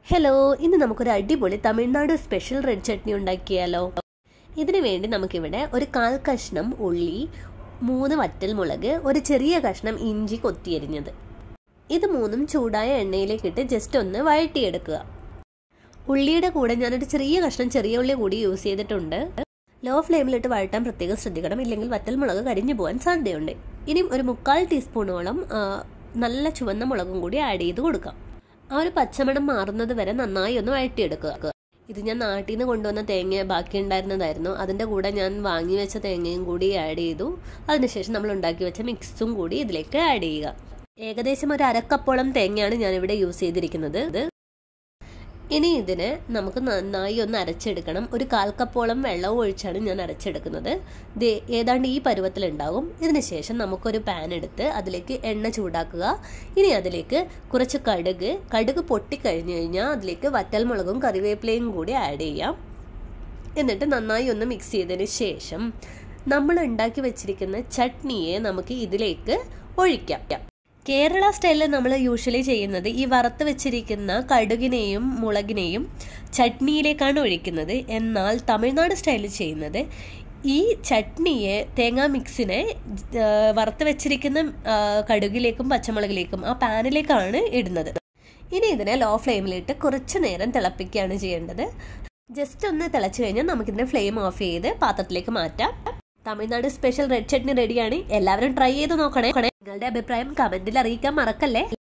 hello ഇന്ന് നമുക്കൊരു അടിപൊളി തമിഴ്നാട് സ്പെഷ്യൽ റെഡ് ചട്നി ഉണ്ടാക്കിയാലോ ഇതിനു വേണ്ടി നമുക്കിവിടെ ഒരു കാൽ കഷ്ണം ഉള്ളി മൂന്ന് വറ്റൽമുളക് ഒരു ചെറിയ കഷ്ണം ഇഞ്ചി കൊത്തിയരിഞ്ഞത് ഇത് മൂന്നും ചൂടായ എണ്ണയിലേക്ക് ഇട്ട് ജസ്റ്റ് ഒന്ന് വഴറ്റിയെടുക്കുക ഉള്ളിയുടെ കൂടെ ഞാനൊരു ചെറിയ കഷ്ണം ചെറിയ ഉള്ളി കൂടി യൂസ് ചെയ്തിട്ടുണ്ട് ലോ ഫ്ലെയിമിലിട്ട് വഴറ്റാൻ പ്രത്യേകം ശ്രദ്ധിക്കണം ഇല്ലെങ്കിൽ വറ്റൽമുളക് കരിഞ്ഞു പോകാൻ സാധ്യതയുണ്ട് ഇനിയും ഒരു മുക്കാൽ ടീസ്പൂണോളം ആ, നല്ല ചുവന്ന മുളകും കൂടി ആഡ് ചെയ്ത് കൊടുക്കാം ആ ഒരു പച്ചമണം മാറുന്നത് വരെ നന്നായി ഒന്ന് വഴറ്റിയെടുക്കുക ഇത് ഞാൻ നാട്ടിൽ നിന്ന് കൊണ്ടുവന്ന തേങ്ങ ബാക്കി ഉണ്ടായിരുന്നതായിരുന്നു അതിൻ്റെ കൂടെ ഞാൻ വാങ്ങി വെച്ച തേങ്ങയും കൂടി ആഡ് ചെയ്തു അതിനുശേഷം നമ്മൾ ഉണ്ടാക്കി വെച്ച മിക്സും കൂടി ഇതിലേക്ക് ആഡ് ചെയ്യുക ഏകദേശം ഒരു അരക്കപ്പോളം തേങ്ങയാണ് ഞാനിവിടെ യൂസ് ചെയ്തിരിക്കുന്നത് ഇത് ഇനി ഇതിന് നമുക്ക് നന്നായി ഒന്ന് അരച്ചെടുക്കണം ഒരു കാൽ കപ്പോളം വെള്ളവും ഒഴിച്ചാണ് ഞാൻ അരച്ചെടുക്കുന്നത് ദേ ഏതാണ്ട് ഈ പരുവത്തിലുണ്ടാകും ഇതിന് ശേഷം നമുക്കൊരു പാൻ എടുത്ത് അതിലേക്ക് എണ്ണ ചൂടാക്കുക ഇനി അതിലേക്ക് കുറച്ച് കടുക് കടുക് പൊട്ടിക്കഴിഞ്ഞു കഴിഞ്ഞാൽ അതിലേക്ക് വറ്റൽമുളകും കറിവേപ്പിലയും കൂടി ആഡ് ചെയ്യാം എന്നിട്ട് നന്നായി ഒന്ന് മിക്സ് ചെയ്തതിന് ശേഷം നമ്മൾ ഉണ്ടാക്കി വെച്ചിരിക്കുന്ന ചട്നിയെ നമുക്ക് ഇതിലേക്ക് ഒഴിക്കാം കേരള സ്റ്റൈലിൽ നമ്മൾ യൂഷ്വലി ചെയ്യുന്നത് ഈ വറുത്ത് വെച്ചിരിക്കുന്ന കടുകിനെയും മുളകിനെയും ചട്നിയിലേക്കാണ് ഒഴിക്കുന്നത് എന്നാൽ തമിഴ്നാട് സ്റ്റൈലിൽ ചെയ്യുന്നത് ഈ ചട്നിയെ തേങ്ങാ മിക്സിനെ ആ, വറുത്ത് വെച്ചിരിക്കുന്ന ആ, കടുകിലേക്കും പച്ചമുളകിലേക്കും ആ പാനിലേക്കാണ് ഇടുന്നത് ഇനി ഇതിനെ ലോ ഫ്ലെയിമിലിട്ട് കുറച്ച് നേരം തിളപ്പിക്കുകയാണ് ചെയ്യേണ്ടത് ജസ്റ്റ് ഒന്ന് തിളച്ചു കഴിഞ്ഞാൽ നമുക്കിതിന്റെ ഫ്ലെയിം ഓഫ് ചെയ്ത് പാത്രത്തിലേക്ക് മാറ്റാം തമിഴ്നാട് സ്പെഷ്യൽ റെഡ് ചട്നി റെഡിയാണ് എല്ലാവരും ട്രൈ ചെയ്ത് നോക്കണേ നിങ്ങളുടെ അഭിപ്രായം കമന്റിൽ അറിയിക്കാൻ മറക്കല്ലേ